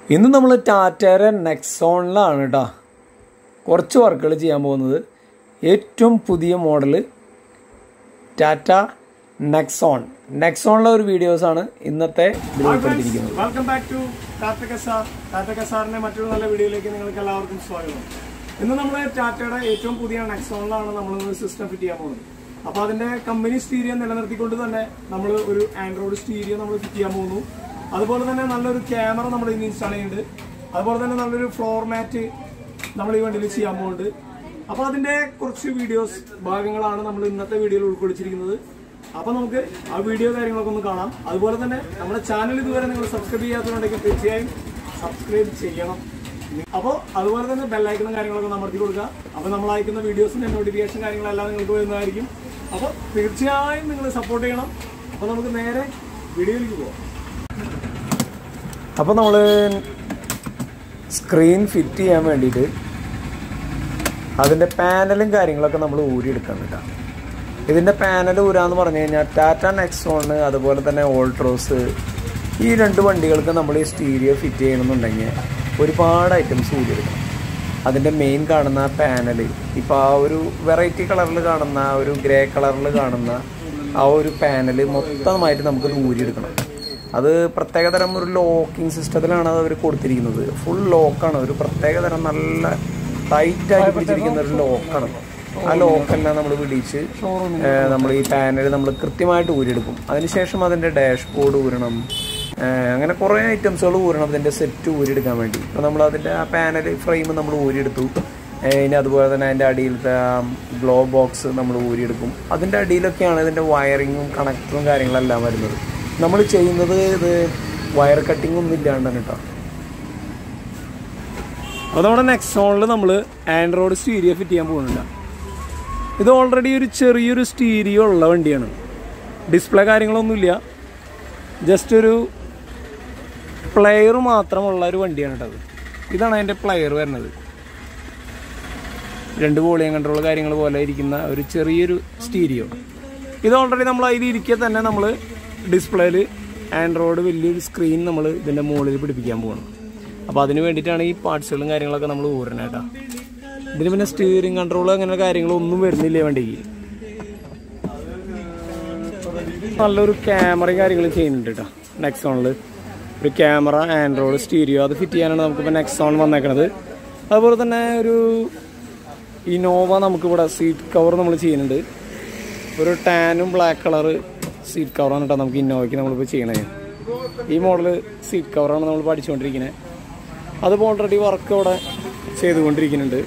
ഇന്ന് നമ്മൾ ടാറ്റയുടെ നെക്സോണിലാണ് കേട്ടോ കുറച്ച് വർക്കുകൾ ചെയ്യാൻ പോകുന്നത് ഏറ്റവും പുതിയ മോഡൽ ടാറ്റ നെക്സോൺ നെക്സോണിലെ ഒരു വീഡിയോസാണ് ഇന്നത്തെ ഇതിൽ ഉൾപ്പെടുത്തിയിരിക്കുന്നത് വെൽക്കം ബാക്ക് ടു ടാറ്റ കസാർ ടാറ്റ കസാറിന്റെ മറ്റൊരു നല്ല വീഡിയോയിലേക്ക് നിങ്ങൾക്ക് എല്ലാവർക്കും സ്വാഗതം ഇന്ന് നമ്മൾ ടാറ്റയുടെ ഏറ്റവും പുതിയ നെക്സോണിലാണ് നമ്മൾ സിസ്റ്റം ഫിറ്റ് ചെയ്യാൻ പോകുന്നത് അപ്പോൾ അതിന്റെ കമ്പനി സ്റ്റീരിയോ നിലനിർത്തിക്കൊണ്ട് തന്നെ നമ്മൾ ഒരു ആൻഡ്രോയിഡ് സ്റ്റീരിയോ നമ്മൾ ഫിറ്റ് ചെയ്യാൻ പോകുന്നു അതുപോലെ തന്നെ നല്ലൊരു ക്യാമറ നമ്മൾ ഇന്ന് ഇൻസ്റ്റാൾ ചെയ്യുന്നുണ്ട് അതുപോലെ തന്നെ നല്ലൊരു ഫ്ലോർ മാറ്റ് നമ്മൾ ഈ വണ്ടിയിൽ ചെയ്യാൻ പോകുന്നുണ്ട് അപ്പോൾ അതിന്റെ കുറച്ച് വീഡിയോസ് ഭാഗങ്ങളാണ് നമ്മൾ ഇന്നത്തെ വീഡിയോയിൽ ഉൾക്കൊള്ളിച്ചിരിക്കുന്നത് അപ്പൊ നമുക്ക് ആ വീഡിയോ കാര്യങ്ങളൊക്കെ ഒന്ന് കാണാം അതുപോലെ തന്നെ നമ്മുടെ ചാനൽ ഇതുവരെ നിങ്ങൾ സബ്സ്ക്രൈബ് ചെയ്യാത്തതുണ്ടെങ്കിൽ തീർച്ചയായും സബ്സ്ക്രൈബ് ചെയ്യണം അപ്പോൾ അതുപോലെ തന്നെ ബെല്ലൈക്കണും കാര്യങ്ങളൊക്കെ അമർത്തി കൊടുക്കുക അപ്പോൾ നമ്മൾ അയക്കുന്ന വീഡിയോസിന്റെ നോട്ടിഫിക്കേഷൻ കാര്യങ്ങളെല്ലാം നിങ്ങൾക്ക് വരുന്നതായിരിക്കും അപ്പോൾ തീർച്ചയായും നിങ്ങൾ സപ്പോർട്ട് ചെയ്യണം അപ്പോൾ നമുക്ക് നേരെ വീഡിയോയിലേക്ക് പോകാം അപ്പോൾ നമ്മൾ സ്ക്രീൻ ഫിറ്റ് ചെയ്യാൻ വേണ്ടിയിട്ട് അതിൻ്റെ പാനലും കാര്യങ്ങളൊക്കെ നമ്മൾ ഊരിയെടുക്കാൻ കേട്ടോ ഇതിൻ്റെ പാനൽ ഊരാന്ന് പറഞ്ഞു കഴിഞ്ഞാൽ ടാറ്റ നെക്സോണ് അതുപോലെ തന്നെ ഓൾട്രോസ് ഈ രണ്ട് വണ്ടികൾക്ക് നമ്മൾ ഈ സ്റ്റീരിയോ ഫിറ്റ് ചെയ്യണമെന്നുണ്ടെങ്കിൽ ഒരുപാട് ഐറ്റംസ് ഊരിയെടുക്കണം അതിൻ്റെ മെയിൻ കാണുന്ന പാനൽ ഇപ്പോൾ ആ ഒരു വെറൈറ്റി കളറിൽ കാണുന്ന ആ ഒരു ഗ്രേ കളറിൽ കാണുന്ന ആ ഒരു പാനൽ മൊത്തമായിട്ട് നമുക്കത് ഊരിയെടുക്കണം അത് പ്രത്യേകതരം ഒരു ലോക്കിംഗ് സിസ്റ്റത്തിലാണ് അത് അവർ കൊടുത്തിരിക്കുന്നത് ഫുൾ ലോക്കാണ് ഒരു പ്രത്യേകതരം നല്ല ടൈറ്റായിട്ട് പിടിച്ചിരിക്കുന്ന ഒരു ലോക്കാണ് ആ ലോക്കെല്ലാം നമ്മൾ പിടിച്ച് നമ്മൾ ഈ പാനൽ നമ്മൾ കൃത്യമായിട്ട് ഊരിയെടുക്കും അതിനുശേഷം അതിൻ്റെ ഡാഷ് ബോർഡ് ഊരണം ഏഹ് അങ്ങനെ കുറേ ഐറ്റംസുകൾ ഊരണം അതിൻ്റെ സെറ്റ് ഊരിയെടുക്കാൻ വേണ്ടി അപ്പോൾ നമ്മൾ അതിൻ്റെ ആ പാനൽ ഫ്രെയിം നമ്മൾ ഊരിയെടുത്തു ഏഹ് ഇനി അതുപോലെ തന്നെ അതിൻ്റെ അടിയിലത്തെ ഗ്ലോ ബോക്സ് നമ്മൾ ഊരിയെടുക്കും അതിൻ്റെ അടിയിലൊക്കെയാണ് ഇതിൻ്റെ വയറിങ്ങും കണക്ടറും കാര്യങ്ങളെല്ലാം വരുന്നത് നമ്മൾ ചെയ്യുന്നത് ഇത് വയർ കട്ടിംഗ് ഒന്നും ഇല്ലാണ്ട് കേട്ടോ അപ്പോൾ നമ്മുടെ നെക്സോണിൽ നമ്മൾ ആൻഡ്രോയിഡ് സ്റ്റീരിയോ ഫിറ്റ് ചെയ്യാൻ പോകുന്നുണ്ട് ഇത് ഓൾറെഡി ഒരു ചെറിയൊരു സ്റ്റീരിയോ ഉള്ള വണ്ടിയാണ് ഡിസ്പ്ലേ കാര്യങ്ങളൊന്നുമില്ല ജസ്റ്റ് ഒരു പ്ലെയർ മാത്രമുള്ള ഒരു വണ്ടിയാണ് കേട്ടത് ഇതാണ് അതിൻ്റെ പ്ലെയർ വരുന്നത് രണ്ട് വോളിയം കൺട്രോൾ കാര്യങ്ങൾ പോലെ ഇരിക്കുന്ന ഒരു ചെറിയൊരു സ്റ്റീരിയോ ഇത് ഓൾറെഡി നമ്മൾ അതിൽ ഇരിക്കെ തന്നെ നമ്മൾ ഡിസ്പ്ലേയിൽ ആൻഡ്രോയിഡ് വലിയൊരു സ്ക്രീൻ നമ്മൾ ഇതിൻ്റെ മുകളിൽ പിടിപ്പിക്കാൻ പോകണം അപ്പോൾ അതിന് വേണ്ടിയിട്ടാണ് ഈ പാർട്സുകളും കാര്യങ്ങളൊക്കെ നമ്മൾ ഊരണേ കേട്ടോ ഇതിന് പിന്നെ സ്റ്റിയറിംഗ് കൺട്രോൾ അങ്ങനെ കാര്യങ്ങളൊന്നും വരുന്നില്ല വണ്ടിക്ക് നല്ലൊരു ക്യാമറയും കാര്യങ്ങളും ചെയ്യുന്നുണ്ട് കേട്ടോ നെക്സോണിൽ ഒരു ക്യാമറ ആൻഡ്രോയിഡ് സ്റ്റീരിയോ അത് ഫിറ്റ് ചെയ്യാനാണ് നമുക്കിപ്പോൾ നെക്സോൺ വന്നേക്കണത് അതുപോലെ തന്നെ ഒരു ഇനോവ നമുക്കിവിടെ സീറ്റ് കവർ നമ്മൾ ചെയ്യുന്നുണ്ട് ഒരു ടാനും ബ്ലാക്ക് കളറ് സീറ്റ് കവറാണ് കേട്ടോ നമുക്ക് ഇന്നോവയ്ക്ക് നമ്മളിപ്പോൾ ചെയ്യണത് ഈ മോഡൽ സീറ്റ് കവറാണ് നമ്മൾ പഠിച്ചുകൊണ്ടിരിക്കുന്നത് അതിപ്പോൾ ഓൾറെഡി വർക്ക് അവിടെ ചെയ്തുകൊണ്ടിരിക്കുന്നുണ്ട്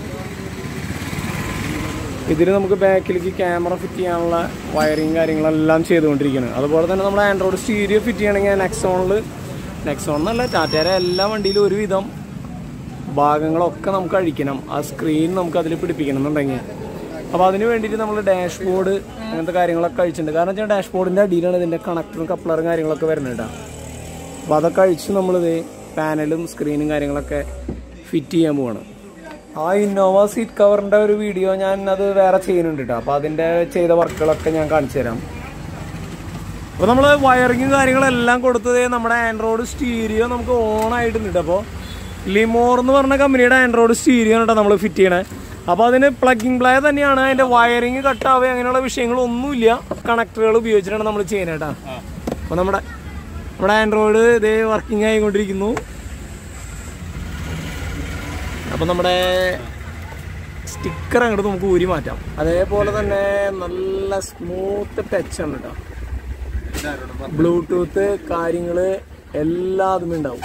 ഇതിൽ നമുക്ക് ബാക്കിലേക്ക് ക്യാമറ ഫിറ്റ് ചെയ്യാനുള്ള വയറിങ് കാര്യങ്ങളെല്ലാം ചെയ്തുകൊണ്ടിരിക്കുകയാണ് അതുപോലെ തന്നെ നമ്മൾ ആൻഡ്രോയിഡ് സ്റ്റീരിയോ ഫിറ്റ് ചെയ്യണമെങ്കിൽ നെക്സോണിൽ നെക്സോൺ എന്നല്ല ടാറ്റയുടെ എല്ലാ വണ്ടിയിലും ഒരുവിധം ഭാഗങ്ങളൊക്കെ നമുക്ക് അഴിക്കണം ആ സ്ക്രീൻ നമുക്ക് അതിൽ പിടിപ്പിക്കണം എന്നുണ്ടെങ്കിൽ അപ്പോൾ അതിന് വേണ്ടിയിട്ട് നമ്മൾ ഡാഷ് ബോർഡ് അങ്ങനത്തെ കാര്യങ്ങളൊക്കെ അഴിച്ചിട്ടുണ്ട് കാരണം വെച്ചാൽ ഡാഷ് ബോർഡിൻ്റെ അടിയിലാണ് ഇതിൻ്റെ കണക്ടറും കപ്ലറും കാര്യങ്ങളൊക്കെ വരുന്നത് കേട്ടോ അപ്പോൾ അതൊക്കെ അഴിച്ച് നമ്മളിത് പാനലും സ്ക്രീനും കാര്യങ്ങളൊക്കെ ഫിറ്റ് ചെയ്യാൻ പോവാണ് ആ ഇന്നോവ സീറ്റ് കവറിൻ്റെ ഒരു വീഡിയോ ഞാൻ അത് വേറെ ചെയ്യുന്നുണ്ട് കേട്ടോ അപ്പോൾ അതിൻ്റെ ചെയ്ത വർക്കുകളൊക്കെ ഞാൻ കാണിച്ചു തരാം അപ്പോൾ നമ്മൾ വയറിങ്ങും കാര്യങ്ങളെല്ലാം കൊടുത്തത് നമ്മുടെ ആൻഡ്രോയിഡ് സ്റ്റീരിയോ നമുക്ക് ഓൺ ആയിട്ടുണ്ട് അപ്പോൾ ലിമോർ എന്ന് പറഞ്ഞ കമ്പനിയുടെ ആൻഡ്രോയിഡ് സ്റ്റീരിയോ കേട്ടോ നമ്മൾ ഫിറ്റ് ചെയ്യണേ അപ്പോൾ അതിന് പ്ലഗിങ് പ്ലേ തന്നെയാണ് അതിൻ്റെ വയറിങ് കട്ടാവുക അങ്ങനെയുള്ള വിഷയങ്ങളൊന്നുമില്ല കണക്ടറുകൾ ഉപയോഗിച്ചിട്ടാണ് നമ്മൾ ചെയ്യുന്നത് കേട്ടോ അപ്പോൾ നമ്മുടെ നമ്മുടെ ആൻഡ്രോയിഡ് ഇതേ വർക്കിംഗ് ആയിക്കൊണ്ടിരിക്കുന്നു അപ്പോൾ നമ്മുടെ സ്റ്റിക്കർ അങ്ങോട്ട് നമുക്ക് ഊരി മാറ്റാം അതേപോലെ തന്നെ നല്ല സ്മൂത്ത് ടച്ച് ആണ് കേട്ടോ ബ്ലൂടൂത്ത് കാര്യങ്ങള് എല്ലാതും ഉണ്ടാവും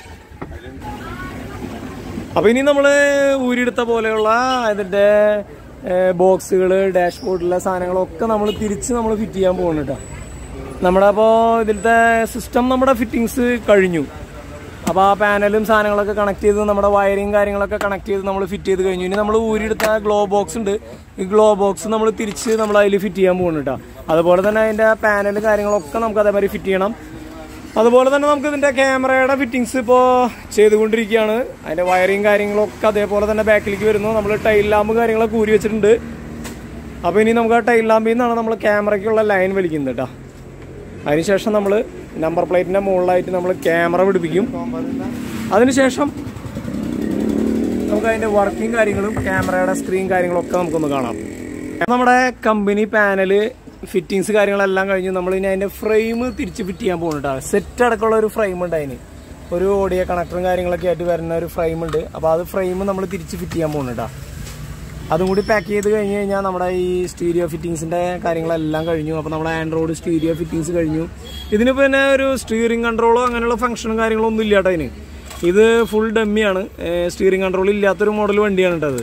അപ്പൊ ഇനി നമ്മള് ഊരിയെടുത്ത പോലെയുള്ള ഇതിന്റെ ബോക്സുകൾ ഡാഷ്ബോർഡിലെ സാധനങ്ങളൊക്കെ നമ്മൾ തിരിച്ച് നമ്മൾ ഫിറ്റ് ചെയ്യാൻ പോകുന്നു കേട്ടോ നമ്മുടെ അപ്പോൾ ഇതിലത്തെ സിസ്റ്റം നമ്മുടെ ഫിറ്റിങ്സ് കഴിഞ്ഞു അപ്പോൾ ആ പാനലും സാധനങ്ങളൊക്കെ കണക്ട് ചെയ്ത് നമ്മുടെ വയറിങ് കാര്യങ്ങളൊക്കെ കണക്ട് ചെയ്ത് നമ്മൾ ഫിറ്റ് ചെയ്ത് കഴിഞ്ഞു ഇനി നമ്മൾ ഊരിയെടുത്ത ഗ്ലോ ബോക്സ് ഉണ്ട് ഈ ഗ്ലോ ബോക്സ് നമ്മൾ തിരിച്ച് നമ്മൾ അതിൽ ഫിറ്റ് ചെയ്യാൻ പോകുന്നു കേട്ടോ അതുപോലെ തന്നെ അതിൻ്റെ പാനൽ കാര്യങ്ങളൊക്കെ നമുക്ക് അതേമാതിരി ഫിറ്റ് ചെയ്യണം അതുപോലെ തന്നെ നമുക്ക് ഇതിൻ്റെ ക്യാമറയുടെ ഫിറ്റിങ്സ് ഇപ്പോൾ ചെയ്തുകൊണ്ടിരിക്കുകയാണ് അതിൻ്റെ വയറിങ് കാര്യങ്ങളൊക്കെ അതേപോലെ തന്നെ ബാക്കിലേക്ക് വരുന്നു നമ്മൾ ടൈൽ ലാമ്പ് കാര്യങ്ങളൊക്കെ ഊരി വെച്ചിട്ടുണ്ട് അപ്പോൾ ഇനി നമുക്ക് ആ ടൈൽ ലാമ്പിൽ നിന്നാണ് നമ്മൾ ക്യാമറയ്ക്കുള്ള ലൈൻ വലിക്കുന്നത് കേട്ടോ അതിനുശേഷം നമ്മൾ നമ്പർ പ്ലേറ്റിൻ്റെ മുകളിലായിട്ട് നമ്മൾ ക്യാമറ പിടിപ്പിക്കും അതിനുശേഷം നമുക്ക് അതിൻ്റെ വർക്കിംഗ് കാര്യങ്ങളും ക്യാമറയുടെ സ്ക്രീൻ കാര്യങ്ങളൊക്കെ നമുക്കൊന്ന് കാണാം നമ്മുടെ കമ്പനി പാനല് ഫിറ്റിങ്സ് കാര്യങ്ങളെല്ലാം കഴിഞ്ഞ് നമ്മൾ ഇനി അതിൻ്റെ ഫ്രെയിം തിരിച്ച് ഫിറ്റ് ചെയ്യാൻ പോകുന്നുണ്ട് സെറ്റ് അടക്കമുള്ള ഒരു ഫ്രെയിം ഉണ്ട് അതിന് ഒരു ഓഡിയോ കണക്ടറും കാര്യങ്ങളൊക്കെ ആയിട്ട് വരുന്ന ഒരു ഫ്രെയിം ഉണ്ട് അപ്പോൾ അത് ഫ്രെയിം നമ്മൾ തിരിച്ച് ഫിറ്റ് ചെയ്യാൻ പോകുന്നുണ്ട് അതും കൂടി പാക്ക് ചെയ്ത് കഴിഞ്ഞ് കഴിഞ്ഞാൽ നമ്മുടെ ഈ സ്റ്റീരിയോ ഫിറ്റിങ്സിന്റെ കാര്യങ്ങളെല്ലാം കഴിഞ്ഞു അപ്പോൾ നമ്മുടെ ആൻഡ്രോയിഡ് സ്റ്റീരിയോ ഫിറ്റിങ്സ് കഴിഞ്ഞു ഇതിന് പിന്നെ ഒരു സ്റ്റിയറിംഗ് കൺട്രോളോ അങ്ങനെയുള്ള ഫംഗ്ഷനും കാര്യങ്ങളോ ഒന്നും ഇല്ല കേട്ടോ ഇതിന് ഇത് ഫുൾ ഡമ്മിയാണ് സ്റ്റിയറിംഗ് കൺട്രോൾ ഇല്ലാത്തൊരു മോഡൽ വണ്ടിയാണ് കേട്ടോ അത്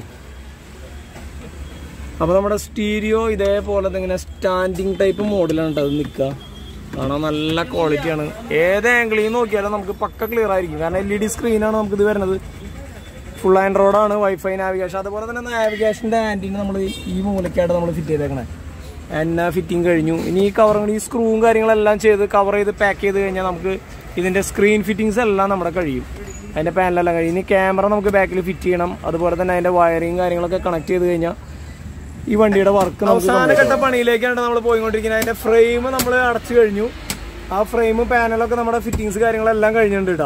അപ്പോൾ നമ്മുടെ സ്റ്റീരിയോ ഇതേപോലെ ഇങ്ങനെ സ്റ്റാൻഡിങ് ടൈപ്പ് മോഡലാണ് കേട്ടോ അത് നിൽക്കുക കാണാൻ നല്ല ക്വാളിറ്റിയാണ് ഏത് ആംഗിളിൽ നിന്ന് നോക്കിയാലും നമുക്ക് പക്ക ക്ലിയർ ആയിരിക്കും കാരണം എൽ ഇ ഡി സ്ക്രീനാണ് നമുക്കിത് വരുന്നത് ഫുൾ ആൻഡ്രോയിഡ് ആണ് വൈഫൈ നാവിഗേഷൻ അതുപോലെ തന്നെ നാവിഗേഷൻ്റെ ആൻറ്റിന് നമ്മൾ ഈ മൂലക്കായിട്ട് നമ്മൾ ഫിറ്റ് ചെയ്തേക്കണേ എന്നാ ഫിറ്റിംഗ് കഴിഞ്ഞു ഇനി ഈ കവറും ഈ സ്ക്രൂവും കാര്യങ്ങളെല്ലാം ചെയ്ത് കവർ ചെയ്ത് പാക്ക് ചെയ്ത് കഴിഞ്ഞാൽ നമുക്ക് ഇതിൻ്റെ സ്ക്രീൻ ഫിറ്റിങ്സ് എല്ലാം നമ്മുടെ കഴിയും അതിൻ്റെ പാനലെല്ലാം കഴിയും ഇനി ക്യാമറ നമുക്ക് ബാക്കിൽ ഫിറ്റ് ചെയ്യണം അതുപോലെ തന്നെ അതിൻ്റെ വയറിങ് കാര്യങ്ങളൊക്കെ കണക്ട് ചെയ്ത് കഴിഞ്ഞാൽ ഈ വണ്ടിയുടെ വർക്ക് അവസാനഘട്ട പണിയിലേക്കാണ് നമ്മൾ പോയിക്കൊണ്ടിരിക്കുന്നത് അതിൻ്റെ ഫ്രെയിം നമ്മൾ അടച്ചു കഴിഞ്ഞു ആ ഫ്രെയിം പാനലൊക്കെ നമ്മുടെ ഫിറ്റിങ്സ് കാര്യങ്ങളെല്ലാം കഴിഞ്ഞിട്ടുണ്ട് കേട്ടോ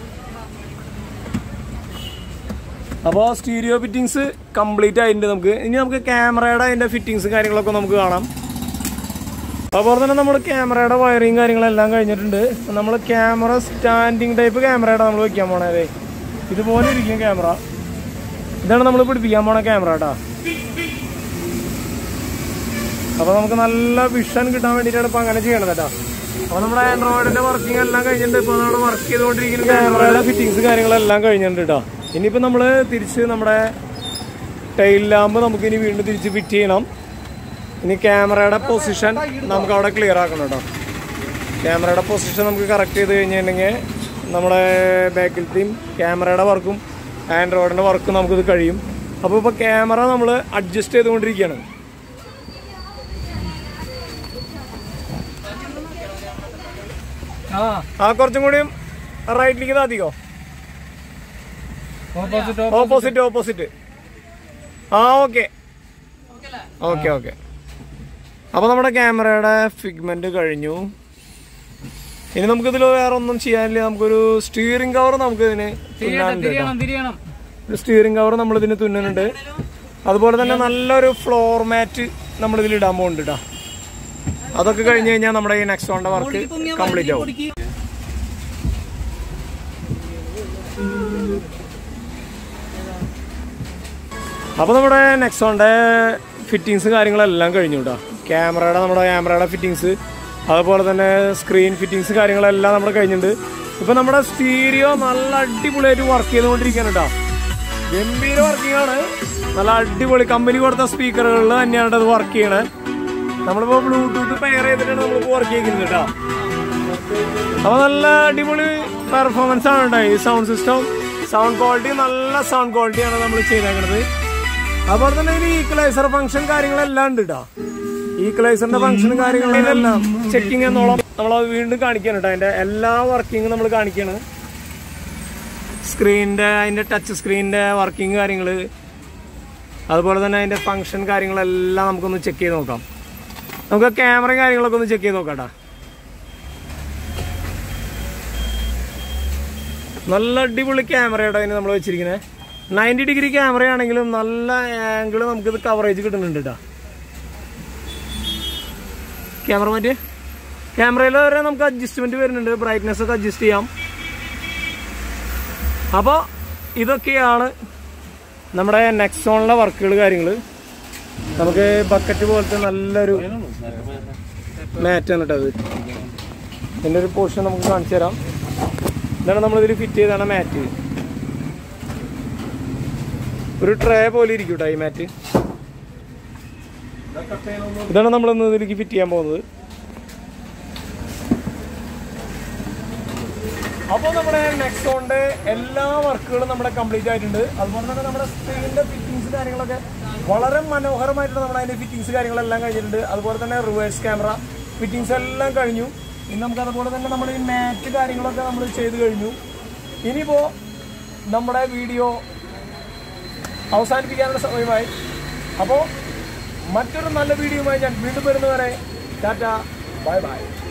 അപ്പോൾ സ്റ്റീരിയോ ഫിറ്റിങ്സ് കംപ്ലീറ്റ് ആയിട്ടുണ്ട് നമുക്ക് ഇനി നമുക്ക് ക്യാമറയുടെ അതിൻ്റെ ഫിറ്റിങ്സ് കാര്യങ്ങളൊക്കെ നമുക്ക് കാണാം അതുപോലെ തന്നെ നമ്മൾ ക്യാമറയുടെ വയറിങ് കാര്യങ്ങളെല്ലാം കഴിഞ്ഞിട്ടുണ്ട് നമ്മൾ ക്യാമറ സ്റ്റാൻഡിങ് ടൈപ്പ് ക്യാമറയുടെ നമ്മൾ വെക്കാൻ പോണേ ഇതുപോലെ ഇരിക്കും ക്യാമറ ഇതാണ് നമ്മൾ പിടിപ്പിക്കാൻ പോണ ക്യാമറ കേട്ടോ അപ്പോൾ നമുക്ക് നല്ല വിഷൻ കിട്ടാൻ വേണ്ടിയിട്ടാണ് ഇപ്പോൾ അങ്ങനെ ചെയ്യണത് കേട്ടോ അപ്പോൾ നമ്മുടെ ആൻഡ്രോയിഡിന്റെ വർക്കിംഗ് എല്ലാം കഴിഞ്ഞിട്ടുണ്ട് ഇപ്പോൾ നമ്മുടെ വർക്ക് ചെയ്തുകൊണ്ടിരിക്കുന്ന ക്യാമറയുടെ ഫിറ്റിങ്സ് കാര്യങ്ങളെല്ലാം കഴിഞ്ഞിട്ടുണ്ട് കേട്ടോ ഇനിയിപ്പോൾ നമ്മൾ തിരിച്ച് നമ്മുടെ ടൈൽ ലാമ്പ് നമുക്ക് ഇനി വീണ്ടും തിരിച്ച് ഫിറ്റ് ചെയ്യണം ഇനി ക്യാമറയുടെ പൊസിഷൻ നമുക്ക് അവിടെ ക്ലിയർ ആക്കണം കേട്ടോ ക്യാമറയുടെ പൊസിഷൻ നമുക്ക് കറക്റ്റ് ചെയ്ത് കഴിഞ്ഞിട്ടുണ്ടെങ്കിൽ നമ്മുടെ ബാക്കിലത്തെയും ക്യാമറയുടെ വർക്കും ആൻഡ്രോയിഡിൻ്റെ വർക്കും നമുക്കിത് കഴിയും അപ്പോൾ ഇപ്പോൾ ക്യാമറ നമ്മൾ അഡ്ജസ്റ്റ് ചെയ്തുകൊണ്ടിരിക്കുകയാണ് ആ കുറച്ചും കൂടിയും റൈറ്റിലേക്ക് താത്തിക്കോ ഓപ്പോസിറ്റ് ഓപ്പോസിറ്റ് ആ ഓക്കെ ഓക്കെ ഓക്കെ അപ്പൊ നമ്മുടെ ക്യാമറയുടെ ഫിഗ്മെന്റ് കഴിഞ്ഞു ഇനി നമുക്കിതിൽ വേറെ ഒന്നും ചെയ്യാനില്ല നമുക്കൊരു സ്റ്റിയറിംഗ് കവർ നമുക്ക് ഇതിന് തുന്നാനുണ്ട് കേട്ടോ. ഒരു സ്റ്റിയറിംഗ് കവർ നമ്മൾ ഇതിന് തുന്നുന്നുണ്ട് അതുപോലെ തന്നെ നല്ലൊരു ഫ്ലോർ മാറ്റ് നമ്മൾ ഇതിൽ ഇടാൻ പോകുന്നുണ്ട് കേട്ടോ അതൊക്കെ കഴിഞ്ഞ് കഴിഞ്ഞാൽ നമ്മുടെ ഈ നെക്സോണിന്റെ വർക്ക് കംപ്ലീറ്റ് ആവും അപ്പോൾ നമ്മുടെ നെക്സോണിന്റെ ഫിറ്റിങ്സ് കാര്യങ്ങളെല്ലാം കഴിഞ്ഞു കേട്ടോ ക്യാമറയുടെ നമ്മുടെ ക്യാമറയുടെ ഫിറ്റിങ്സ് അതുപോലെ തന്നെ സ്ക്രീൻ ഫിറ്റിങ്സ് കാര്യങ്ങളെല്ലാം നമ്മുടെ കഴിഞ്ഞിട്ടുണ്ട് ഇപ്പൊ നമ്മുടെ സ്റ്റീരിയോ നല്ല അടിപൊളിയായിട്ട് വർക്ക് ചെയ്തുകൊണ്ടിരിക്കുകയാണ് കേട്ടോ ഗംഭീര വർക്കിംഗ് ആണ് നല്ല അടിപൊളി കമ്പനി കൊടുത്ത സ്പീക്കറുകളിൽ തന്നെയാണ് അത് വർക്ക് ചെയ്യണത് നമ്മളിപ്പോ ബ്ലൂടൂത്ത് പെയർ ചെയ്തിട്ടാണ് നമ്മളിപ്പോ വർക്ക് ചെയ്യുന്നത് കേട്ടോ അപ്പൊ നല്ല അടിപൊളി പെർഫോമൻസ് ആണ് കേട്ടോ ഈ സൗണ്ട് സിസ്റ്റം സൗണ്ട് ക്വാളിറ്റി നല്ല സൗണ്ട് ക്വാളിറ്റിയാണ് നമ്മൾ ചെയ്തേക്കുന്നത് അതുപോലെ തന്നെ ഇതിന് ഈക്വലൈസർ ഫംഗ്ഷൻ കാര്യങ്ങളെല്ലാം ഉണ്ട് കേട്ടോ ഈക്വലൈസറിന്റെ ഫംഗ്ഷനും കാര്യങ്ങളെല്ലാം ചെക്കിങ് എന്നോളം നമ്മൾ വീണ്ടും കാണിക്കണം കേട്ടോ അതിന്റെ എല്ലാ വർക്കിങ്ങും നമ്മൾ കാണിക്കാണ് സ്ക്രീനിന്റെ അതിന്റെ ടച്ച് സ്ക്രീനിന്റെ വർക്കിംഗ് കാര്യങ്ങൾ അതുപോലെ തന്നെ അതിന്റെ ഫംഗ്ഷൻ കാര്യങ്ങളെല്ലാം നമുക്കൊന്ന് ചെക്ക് ചെയ്ത് നോക്കാം നമുക്ക് ക്യാമറയും കാര്യങ്ങളൊക്കെ ഒന്ന് ചെക്ക് ചെയ്ത് നോക്കാം കേട്ടോ നല്ല അടിപൊളി ക്യാമറയുടെ അതിന് നമ്മൾ വെച്ചിരിക്കുന്നത് നയൻറ്റി ഡിഗ്രി ക്യാമറ ആണെങ്കിലും നല്ല ആംഗിൾ നമുക്കിത് കവറേജ് കിട്ടുന്നുണ്ട് കേട്ടോ ക്യാമറ മാറ്റി ക്യാമറയിൽ വരെ നമുക്ക് അഡ്ജസ്റ്റ്മെന്റ് വരുന്നുണ്ട് ബ്രൈറ്റ്നെസ് ഒക്കെ അഡ്ജസ്റ്റ് ചെയ്യാം അപ്പോൾ ഇതൊക്കെയാണ് നമ്മുടെ നെക്സോണിലെ വർക്കുകൾ കാര്യങ്ങൾ നമുക്ക് ബക്കറ്റ് പോലത്തെ നല്ലൊരു മാറ്റാണ് കേട്ടോ അത് ഇതിൻ്റെ ഒരു പോർഷൻ നമുക്ക് കാണിച്ചു തരാം ഇതാണ് നമ്മളിതിൽ ഫിറ്റ് ചെയ്താണ് മാറ്റ് ഒരു ട്രേ പോലെ ഇരിക്കും കേട്ടോ ഈ മാറ്റ് ഇതാണ് നമ്മളിന്ന് ഇതിലേക്ക് ഫിറ്റ് ചെയ്യാൻ പോകുന്നത് അപ്പോൾ നമ്മുടെ നെക്സോണിന്റെ എല്ലാ വർക്കുകളും നമ്മുടെ കംപ്ലീറ്റ് ആയിട്ടുണ്ട് അതുപോലെ തന്നെ നമ്മുടെ സ്ക്രീനിന്റെ ഫിറ്റിങ്സ് കാര്യങ്ങളൊക്കെ വളരെ മനോഹരമായിട്ട് നമ്മുടെ അതിന്റെ ഫിറ്റിങ്സ് കാര്യങ്ങളെല്ലാം കഴിഞ്ഞിട്ടുണ്ട് അതുപോലെ തന്നെ റിവേഴ്സ് ക്യാമറ ഫിറ്റിങ്സ് എല്ലാം കഴിഞ്ഞു ഇനി നമുക്ക് അതുപോലെ തന്നെ നമ്മൾ ഈ മാറ്റ് കാര്യങ്ങളൊക്കെ നമ്മൾ ചെയ്ത് കഴിഞ്ഞു ഇനിയിപ്പോ നമ്മുടെ വീഡിയോ അവസാനിപ്പിക്കാനുള്ള സമയമായി അപ്പോൾ മറ്റൊരു നല്ല വീഡിയോയുമായി ഞാൻ വീണ്ടും വരുന്നവരെ ടാറ്റ ബൈ ബൈ